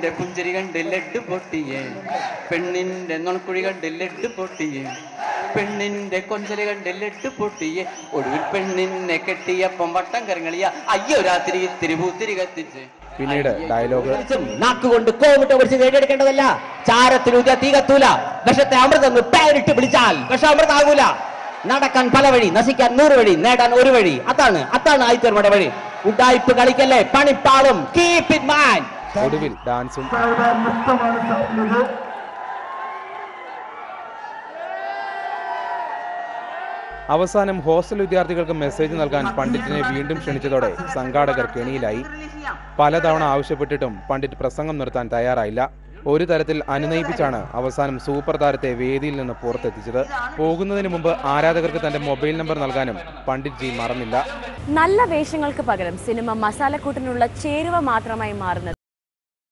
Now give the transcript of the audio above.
പെണ്ണിന്റെ പുഞ്ചിരി കണ്ട് ലഡ് പൊട്ടിയേ പെണ്ണിന്റെ നുണക്കുഴി കണ്ട് ലഡ് പൊട്ടിയേ പെണ്ണിന്റെ കൊഞ്ചല് കണ്ട് ലഡ് പൊട്ടിയേ ഒടുവിൽ പെണ്ണിനെ കെട്ടിയപ്പം വട്ടം കറങ്ങളിയ അയ്യോ രാത്രി ഇത്തിരി പൂത്തിരി കത്തിച്ച് പിന്നീട് ഡയലോഗ് നാക്കുകൊണ്ട് കോവിട്ട് പിടിച്ച് നേടിയെടുക്കേണ്ടതല്ല ചാരത്തിലൂതിയ തീ കത്തൂല വിഷത്തെ അമൃതം പേരിട്ട് വിളിച്ചാൽ വിഷം അമൃതാകൂല നടക്കാൻ പല വഴി നശിക്കാൻ നൂറ് വഴി നേടാൻ ഒരു വഴി അതാണ് അതാണ് ആയിത്തീർമയുടെ വഴി ഉഡായിപ്പ് കളിക്കല്ലേ പണിപ്പാളും കീപ് ഇറ്റ് മാൻ ഒടുവിൽ ഡാൻസും അവസാനം ഹോസ്റ്റൽ വിദ്യാർത്ഥികൾക്ക് മെസ്സേജ് നൽകാൻ പണ്ഡിറ്റിനെ വീണ്ടും ക്ഷണിച്ചതോടെ സംഘാടകർ കെണിയിലായി പലതവണ ആവശ്യപ്പെട്ടിട്ടും പണ്ഡിറ്റ് പ്രസംഗം നിർത്താൻ തയ്യാറായില്ല ഒരു തരത്തിൽ അനുനയിപ്പിച്ചാണ് അവസാനം സൂപ്പർ താരത്തെ വേദിയിൽ നിന്ന് പുറത്തെത്തിച്ചത് പോകുന്നതിന് മുമ്പ് ആരാധകർക്ക് തന്റെ മൊബൈൽ നമ്പർ നൽകാനും പണ്ഡിറ്റ് ജി മറന്നില്ല നല്ല വേഷങ്ങൾക്ക് പകരം സിനിമ മസാലക്കൂട്ടിനുള്ള ചേരുവ മാത്രമായി മാറുന്നത്